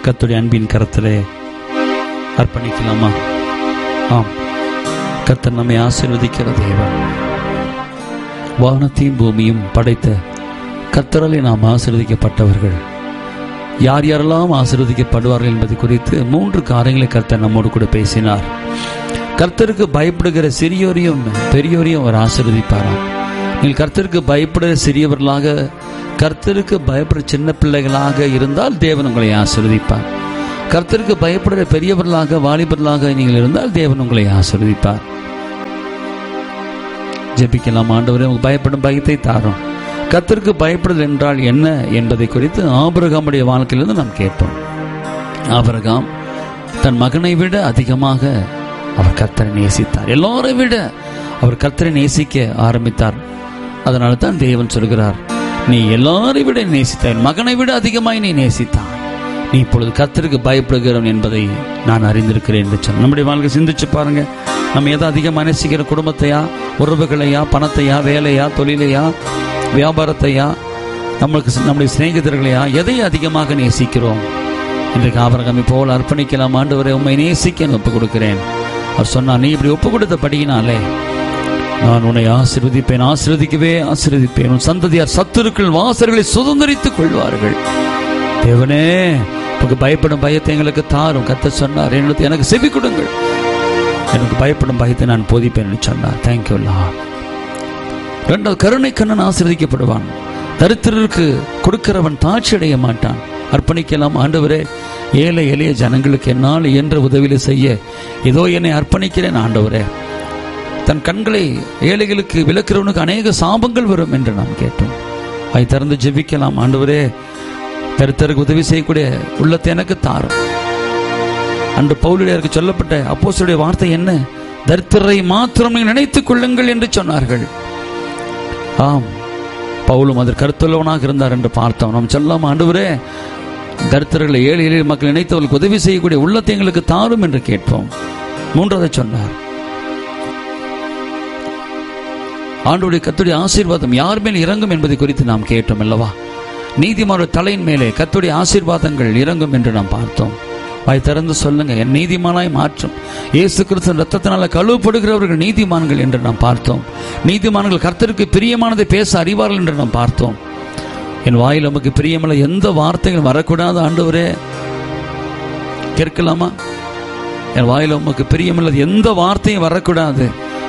கர்த்தருடைய அன்பின் கரத்திலே அர்ப்பணிக்கலாமா ஆம் கர்த்தர் நம்மை ஆசீர்வதிக்கிற தேவன் வானத்தையும் பூமியும் படைத்த கர்த்தராலே நாம் ஆசீர்வதிக்கப்பட்டவர்கள் யார் யாரெல்லாம் ஆசீர்வதிக்கப்படுவார்கள் என்பது குறித்து மூன்று காரியங்களை கர்த்தர் நம்மோடு கூட பேசினார் கர்த்தருக்கு பயப்படுகிற சிறியோரையும் பெரியோரையும் அவர் ஆசீர்வதிப்பாராம் நீங்கள் கர்த்தருக்கு பயப்படுகிற சிறியவர்களாக கர்த்தருக்கு பயப்படுற சின்ன பிள்ளைகளாக இருந்தால் தேவன் உங்களை ஆசீர்வதிப்பார் கர்த்தருக்கு பயப்படுகிற பெரியவர்களாக வாலிபர்களாக நீங்கள் இருந்தால் தேவன் உங்களை ஆசீர்வதிப்பார் ஜெபிக்கலாம் ஆண்டவரே உங்களுக்கு பயப்படும் பயத்தை தாரும் கர்த்தருக்கு பயப்படுதல் என்றால் என்ன என்பதை குறித்து ஆபிரகாமுடைய வாழ்க்கையிலிருந்து நாம் கேட்டோம் ஆபிரகாம் தன் மகனை விட அதிகமாக அவர் கர்த்தரை நேசித்தார் எல்லாரை விட அவர் கர்த்தரை நேசிக்க ஆரம்பித்தார் அதனால தான் தேவன் சொல்கிறார் நீ எல்லாரை விட நேசித்தாய் மகனை விட அதிகமாய் நீ நேசித்தாய் நீ இப்பொழுது கர்த்தருக்கு பயப்படுகிறவன் என்பதை நான் அறிந்திருக்கிறேன் என்று சொன்ன நம்முடைய வாழ்க்கை சிந்திச்சு பாருங்க நம்ம எதை அதிகமாக நேசிக்கிற குடும்பத்தையா உறவுகளையா பணத்தையா வேலையா தொழிலையா வியாபாரத்தையா நம்மளுக்கு நம்முடைய சிநேகிதர்களையா எதை அதிகமாக நேசிக்கிறோம் இன்றைக்கு ஆபரகமை போல் அர்ப்பணிக்கலாம் ஆண்டவரை உண்மை நேசிக்க ஒப்பு கொடுக்கிறேன் அவர் சொன்னார் நீ இப்படி ஒப்பு கொடுத்த படியினாலே நான் உன்னை ஆசீர்வதிப்பேன் ஆசீர்வதிக்கவே ஆசீர்வதிப்பேன் உன் சந்ததியார் சத்துருக்கள் வாசல்களை சுதந்திரித்துக் கொள்வார்கள் தேவனே உனக்கு பயப்படும் பயத்தை எங்களுக்கு தாரும் கத்த சொன்னார் என்னது எனக்கு செவி கொடுங்கள் எனக்கு பயப்படும் பயத்தை நான் போதிப்பேன் என்று சொன்னார் தேங்க்யூ ரெண்டாவது கருணை கண்ணன் ஆசீர்வதிக்கப்படுவான் தரித்திரருக்கு கொடுக்கிறவன் தாட்சி அடைய மாட்டான் அர்ப்பணிக்கலாம் ஆண்டவரே ஏழை எளிய ஜனங்களுக்கு என்னால் இயன்ற உதவியில செய்ய இதோ என்னை அர்ப்பணிக்கிறேன் ஆண்டவரே தன் கண்களை ஏழைகளுக்கு விளக்கிறவனுக்கு அநேக சாபங்கள் வரும் என்று நாம் கேட்டோம் அதை திறந்து ஜெபிக்கலாம் ஆண்டவரே தரித்தருக்கு உதவி செய்யக்கூடிய உள்ளத்தை எனக்கு தாரும் அன்று பவுலிடையருக்கு சொல்லப்பட்ட அப்போஸ்தலருடைய வார்த்தை என்ன தரித்திரரை மாத்திரம் நீங்கள் நினைத்துக் கொள்ளுங்கள் என்று சொன்னார்கள் ஆம் பவுலும் அதில் கருத்துள்ளவனாக இருந்தார் என்று பார்த்தோம் நாம் சொல்லாம ஆண்டவரே தரித்திரர்களை ஏழை எளிய மக்கள் நினைத்தவர்களுக்கு உதவி செய்யக்கூடிய உள்ளத்தை எங்களுக்கு தாரும் என்று கேட்போம் மூன்றாவது சொன்னார் ஆண்டோடைய கத்துடைய ஆசீர்வாதம் யார் மேல் இறங்கும் என்பதை குறித்து நாம் கேட்டோம் அல்லவா நீதிமான தலையின் மேலே கத்துடைய ஆசீர்வாதங்கள் இறங்கும் என்று நாம் பார்த்தோம் வாய் திறந்து சொல்லுங்க என் நீதிமானாய் மாற்றும் இயேசு கிறிஸ்து ரத்தத்தினால கழுவப்படுகிறவர்கள் நீதிமான்கள் என்று நாம் பார்த்தோம் நீதிமான்கள் கர்த்தருக்கு பிரியமானதை பேச அறிவார்கள் என்று நாம் பார்த்தோம் என் வாயில் நமக்கு பிரியமில்ல எந்த வார்த்தைகள் வரக்கூடாது ஆண்டவரே கேட்கலாமா என் வாயில் உமக்கு பிரியமில்லது எந்த வார்த்தையும் வரக்கூடாது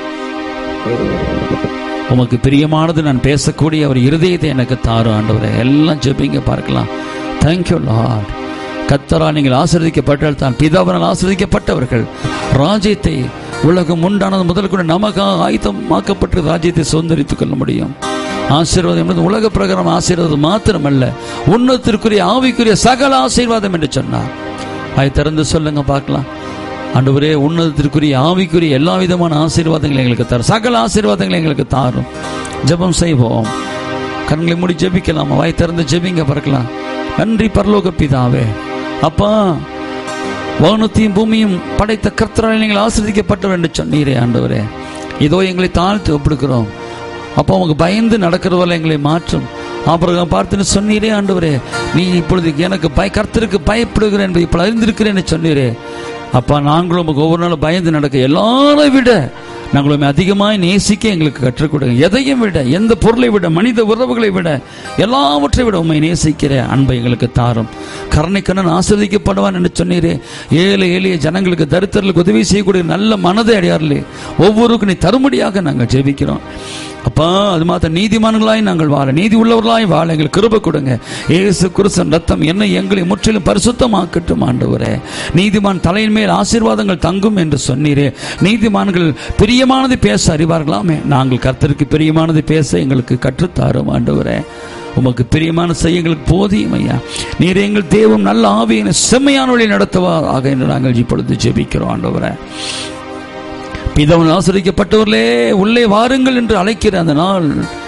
உமக்கு பிரியமானது நான் பேசக்கூடிய ஒரு இருதயத்தை எனக்கு தாரும் ஆண்டவரே எல்லாம் ஜெபிங்க பார்க்கலாம் தேங்க்யூ லார்ட் கத்தரா நீங்கள் ஆசிர்வதிக்கப்பட்டால் தான் பிதாவினால் ஆசிர்வதிக்கப்பட்டவர்கள் ராஜ்யத்தை உலகம் உண்டானது முதல் கூட நமக்காக ஆயுதமாக்கப்பட்டு ராஜ்யத்தை சுதந்திரித்துக் கொள்ள முடியும் ஆசீர்வாதம் என்பது உலக பிரகாரம் ஆசீர்வாதம் மாத்திரமல்ல உன்னத்திற்குரிய ஆவிக்குரிய சகல ஆசீர்வாதம் என்று சொன்னார் அதை திறந்து சொல்லுங்க பார்க்கலாம் ஆண்டவரே உன்னதத்திற்குரிய ஆவிக்குரிய எல்லா விதமான ஆசீர்வாதங்களை எங்களுக்கு தரும் சகல ஆசீர்வாதங்களை எங்களுக்கு தாரும் ஜெபம் செய்வோம் கண்களை மூடி ஜெபிக்கலாமா வாய் திறந்து ஜெபிங்க பார்க்கலாம் நன்றி பரலோக பிதாவே அப்பா வானத்தையும் பூமியும் படைத்த கர்த்தரால் நீங்கள் ஆசிரியக்கப்பட்டவர் என்று சொன்னீரே ஆண்டவரே இதோ எங்களை தாழ்த்து ஒப்பிடுக்கிறோம் அப்போ அவங்க பயந்து நடக்கிறவர்கள் எங்களை மாற்றும் அப்புறம் பார்த்துன்னு சொன்னீரே ஆண்டவரே நீ இப்பொழுது எனக்கு பய கர்த்தருக்கு பயப்படுகிறேன் என்பதை இப்போ அறிந்திருக்கிறேன்னு சொன்னீரே அப்பா நாங்களும் உமக்கு ஒவ்வொரு நாளும் பயந்து நடக்க எல்லாரை விட நாங்களும் அதிகமாய் நேசிக்க எங்களுக்கு கற்றுக் கொடுங்க எதையும் விட எந்த பொருளை விட மனித உறவுகளை விட எல்லாவற்றை விட உண்மை நேசிக்கிற அன்பை எங்களுக்கு தாரும் கருணைக்கண்ணன் ஆசிர்வதிக்கப்படுவான் என்று சொன்னீரே ஏழை எளிய ஜனங்களுக்கு தரித்திரர்களுக்கு உதவி செய்யக்கூடிய நல்ல மனதை அடையாறுலே ஒவ்வொருக்கும் நீ தரும்படியாக நாங்கள் ஜெபிக்கிறோம் அப்பா அது மாத்திரம் நீதிமான்களாய் நாங்கள் வாழ நீதி உள்ளவர்களாய் வாழ எங்களுக்கு கிருப கொடுங்க ஏசு குருசன் ரத்தம் என்னை எங்களை முற்றிலும் பரிசுத்தமாக்கட்டும் ஆண்டவரே நீதிமான் தலையின் மேல் ஆசீர்வாதங்கள் தங்கும் என்று சொன்னீரே நீதிமான்கள் பிரியமானது பேச அறிவார்களாமே நாங்கள் கர்த்தருக்கு பிரியமானது பேச எங்களுக்கு கற்றுத்தாரும் ஆண்டவரே உமக்கு பிரியமான செய்ய எங்களுக்கு போதியும் ஐயா நீர் எங்கள் தேவம் நல்ல ஆவியின செம்மையான வழி நடத்துவா ஆக என்று நாங்கள் இப்பொழுது ஜெபிக்கிறோம் ஆண்டவரே பிதவன் ஆசிரியப்பட்டவர்களே உள்ளே வாருங்கள் என்று அழைக்கிற அந்த நாள்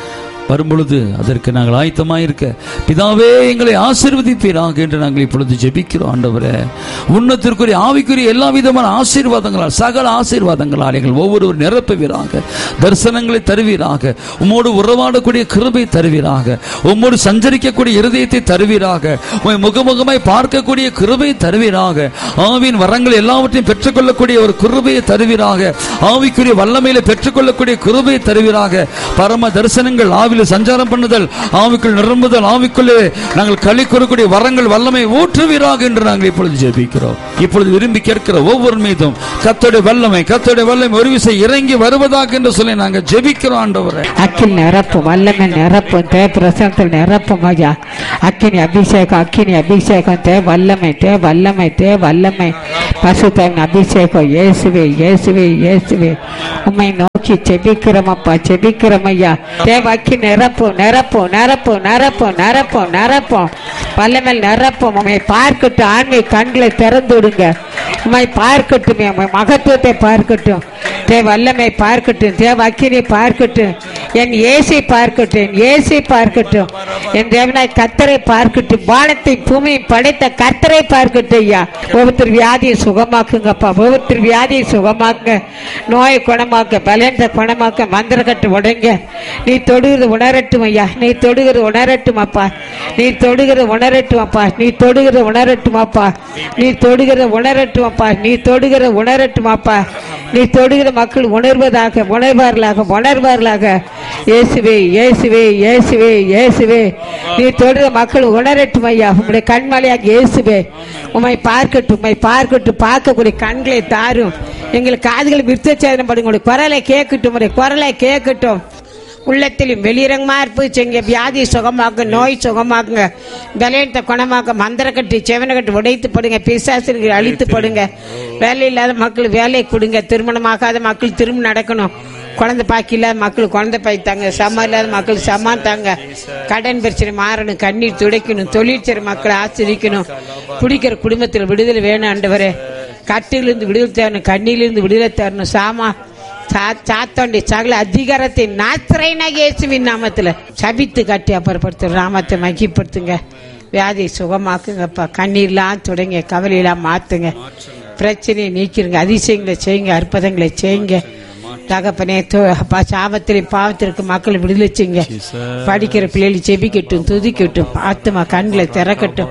வரும்பொழுது அதற்கு நாங்கள் ஆயத்தமாயிருக்க பிதாவே எங்களை ஆசீர்வதிப்பீராக என்று நாங்கள் இப்பொழுது ஜெபிக்கிறோம் ஆண்டவரே உன்னத்திற்குரிய ஆவிக்குரிய எல்லா விதமான ஆசீர்வாதங்களால் சகல ஆசீர்வாதங்களால் எங்கள் ஒவ்வொருவர் நிரப்புவீராக தரிசனங்களை தருவீராக உம்மோடு உறவாடக்கூடிய கிருபை தருவீராக உம்மோடு சஞ்சரிக்கக்கூடிய இருதயத்தை தருவீராக உம்மை முகமுகமாய் பார்க்கக்கூடிய கிருபை தருவீராக ஆவின் வரங்கள் எல்லாவற்றையும் பெற்றுக்கொள்ளக்கூடிய ஒரு கிருபையை தருவீராக ஆவிக்குரிய வல்லமையில பெற்றுக்கொள்ளக்கூடிய கிருபையை தருவீராக பரம தரிசனங்கள் ஆவில சஞ்சாரம் பண்ணுதல் ஆவிக்குள் நிரம்புதல் ஆவிக்குள்ளே நாங்கள் களி கூறக்கூடிய வரங்கள் வல்லமை ஊற்றுவீராக என்று நாங்கள் இப்பொழுது ஜெபிக்கிறோம் இப்பொழுது விரும்பி கேட்கிற ஒவ்வொரு மீதும் கத்தோடைய வல்லமை கத்தோடைய வல்லமை ஒரு விசை இறங்கி வருவதாக என்று சொல்லி நாங்கள் ஜெபிக்கிறோம் ஆண்டவரே அக்கில் நிரப்பும் வல்லமை நிரப்பும் தே பிரசனத்தில் நிரப்பும் ஐயா அக்கினி அபிஷேகம் அக்கினி அபிஷேகம் தே வல்லமை தே வல்லமை தே வல்லமை பசுத்தன் அபிஷேகம் இயேசுவே இயேசுவே இயேசுவே உம்மை நோக்கி செபிக்கிறோமப்பா செபிக்கிறோம் ஐயா தேவ அக்கி நிரப்பும் நிரப்பும் நிரப்பும் நிரப்பும் நிரப்பும் நிரப்பும் வல்லமல் நிரப்பும் உம்மை பார்க்கட்டும் ஆண்மை கண்களை திறந்து விடுங்க உம்மை பார்க்கட்டும் உம்மை மகத்துவத்தை பார்க்கட்டும் தேவ வல்லமை பார்க்கட்டும் தேவ அக்கினி பார்க்கட்டும் என் ஏசை பார்க்கட்டும் என் ஏசை பார்க்கட்டும் என் தேவனாய் கத்தரை பார்க்கட்டும் வானத்தை பூமியை படைத்த கத்தரை பார்க்கட்டும் ஐயா ஒவ்வொருத்தர் வியாதியை சுகமாக்குங்கப்பா ஒவ்வொருத்தர் வியாதியை சுகமாக்குங்க நோயை குணமாக்க பலன்ற குணமாக்க மந்திரக்கட்டு உடைங்க நீ தொடுகிறது உணரட்டும் ஐயா நீ தொடுகிறது உணரட்டும் அப்பா நீ தொடுகிறது உணரட்டும் அப்பா நீ தொடுகிறது உணரட்டும் அப்பா நீ தொடுகிறது உணரட்டும் அப்பா நீ தொடுகிற உணரட்டும் அப்பா நீ தொடுகிற மக்கள் உணர்வதாக உணர்வார்களாக உணர்வார்களாக இயேசுவே இயேசுவே இயேசுவே இயேசுவே நீ தொடுகிற மக்கள் உணரட்டும் ஐயா உம்முடைய கண்மலையாக இயேசுவே உம்மை பார்க்கட்டும் உம்மை பார்க்கட்டும் பார்க்கக்கூடிய கண்களை தாரும் எங்களுக்கு காதுகள் விருத்தச்சேதனம் படுங்க உங்களுடைய குரலை கேட்கட்டும் உடைய குரலை கேட்கட்டும் உள்ளத்திலும் வெளியிறங்கமா இருப்பு செங்க வியாதி சுகமாக்கு நோய் சுகமாக்குங்க பலயத்தை குணமாக்க மந்திரக்கட்டு செவனக்கட்டு உடைத்து படுங்க பிசாசிற்கு அழித்து படுங்க வேலை இல்லாத மக்கள் வேலை கொடுங்க திருமணமாகாத மக்கள் திரும்ப நடக்கணும் குழந்தை பாக்கி இல்லாத மக்கள் குழந்தை பாய்த்தாங்க சம இல்லாத மக்கள் சமான் தாங்க கடன் பிரச்சனை மாறணும் கண்ணீர் துடைக்கணும் தொழிற்சர மக்களை ஆசிரிக்கணும் குடிக்கிற குடும்பத்தில் விடுதலை வேணும் ஆண்டவரே கட்டிலிருந்து விடுதலை தரணும் கண்ணிலிருந்து விடுதலை தரணும் சாமா சா- சாத்தாண்டி சகல அதிகாரத்தை நாத்திரைனாக இயேசுவின் நாமத்துல சபித்து கட்டி அப்புறப்படுத்து நாமத்தை மகிப்படுத்துங்க வியாதியை சுகமாக்குங்கப்பா கண்ணீர்லாம் தொடங்க கவலையெல்லாம் மாத்துங்க பிரச்சனையை நீக்கிருங்க அதிசயங்களை செய்யுங்க அற்புதங்களை செய்யுங்க தகப்பனே தோ- அப்பா சாபத்திலே பாவத்திற்கு மக்கள் விடுதலை செய்யுங்க படிக்கிற பிள்ளைகள் செபிக்கட்டும் துதிக்கட்டும் ஆத்துமா கண்களை திறக்கட்டும்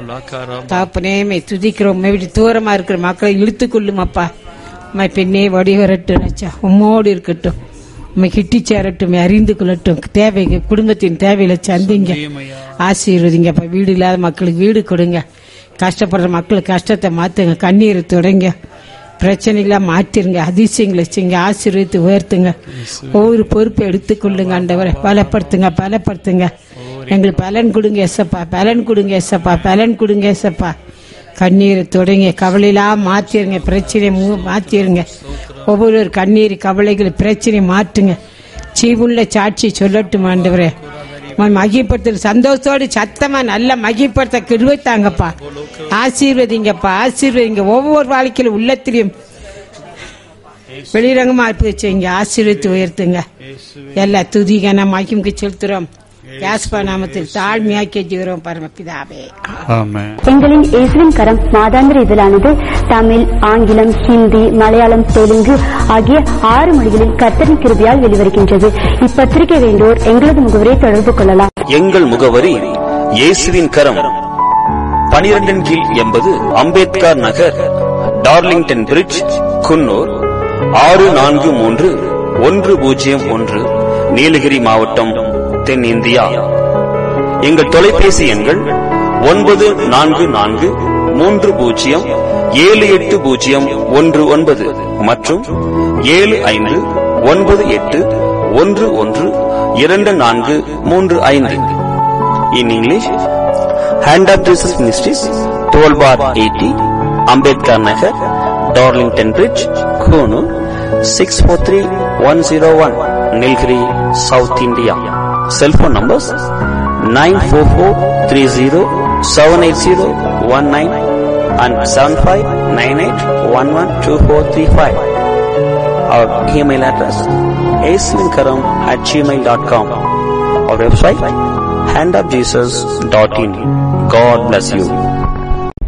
தகப்பனே துதிக்கிறோம் இப்படி தூரமா இருக்கிற மக்களை இழுத்து கொள்ளும் அப்பா உம்மை பெண்ணே வடிவரட்டும் ரச்சா உம்மோடு இருக்கட்டும் உம்மை கிட்டி சேரட்டும் உம்மை அறிந்து கொள்ளட்டும் தேவை குடும்பத்தின் தேவையில சந்திங்க ஆசீர்வதிங்க அப்ப வீடு இல்லாத மக்களுக்கு வீடு கொடுங்க கஷ்டப்படுற மக்களுக்கு கஷ்டத்தை மாத்துங்க கண்ணீரை தொடங்க பிரச்சனைகளை மாற்றிருங்க அதிசயங்களை செய்யுங்க ஆசீர்வதித்து உயர்த்துங்க ஒவ்வொரு பொறுப்பை எடுத்துக்கொள்ளுங்க ஆண்டவரை பலப்படுத்துங்க பலப்படுத்துங்க எங்களுக்கு பலன் கொடுங்க எசப்பா பலன் கொடுங்க எசப்பா பலன் கொடுங்க எசப்பா கண்ணீரை தொடங்க கவலையெல்லாம் மாற்றிருங்க பிரச்சனையை மூ- மாற்றிருங்க ஒவ்வொரு கண்ணீர் கவலைகள் பிரச்சனை மாற்றுங்க சீவுள்ள சாட்சி சொல்லட்டும் ஆண்டவரே மகிப்படுத்த சந்தோஷத்தோடு சத்தமா நல்ல மகிப்படுத்த கிருவைத்தாங்கப்பா ஆசீர்வதிங்கப்பா ஆசீர்வதிங்க ஒவ்வொரு வாழ்க்கையிலும் உள்ளத்திலையும் வெளிரங்கமா இருப்பு செய்யுங்க ஆசீர்வதித்து உயர்த்துங்க எல்லா துதிகன மகிமுக்கு செலுத்துறோம் யாஸ்பா நாமத்தில் தாழ்மையா கெஞ்சுகிறோம் பரமபிதாவே ஆமென் எங்களின் இயேசுவின் கரம் மாதாந்திர இதழானது தமிழ் ஆங்கிலம் ஹிந்தி மலையாளம் தெலுங்கு ஆகிய ஆறு மொழிகளில் கர்த்தரின் கிருபையால் வெளிவருகின்றது இப்பத்திரிகை வேண்டோர் எங்களது முகவரை தொடர்பு கொள்ளலாம் எங்கள் முகவரி இயேசுவின் கரம் பனிரெண்டின் கீழ் எண்பது அம்பேத்கர் நகர் டார்லிங்டன் பிரிட்ஜ் குன்னூர் ஆறு நான்கு மூன்று ஒன்று பூஜ்ஜியம் ஒன்று நீலகிரி மாவட்டம் தென்னிந்தியா எங்கள் தொலைபேசி எண்கள் ஒன்பது நான்கு நான்கு மூன்று பூஜ்ஜியம் ஏழு எட்டு பூஜ்ஜியம் ஒன்று ஒன்பது மற்றும் ஏழு ஐந்து ஒன்பது எட்டு ஒன்று ஒன்று இரண்டு நான்கு மூன்று ஐந்து in English hand of Jesus ministries twelve bar eighty Ambedkar Nagar Darlington bridge Coonoor six four three one zero one Nilgiri south India cellphone numbers nine four four three zero seven eight zero one nine and seven five nine eight one one two four three five our email address ஏசுவின்கரம் at Gmail dot com our website handofjesus.in. God bless you.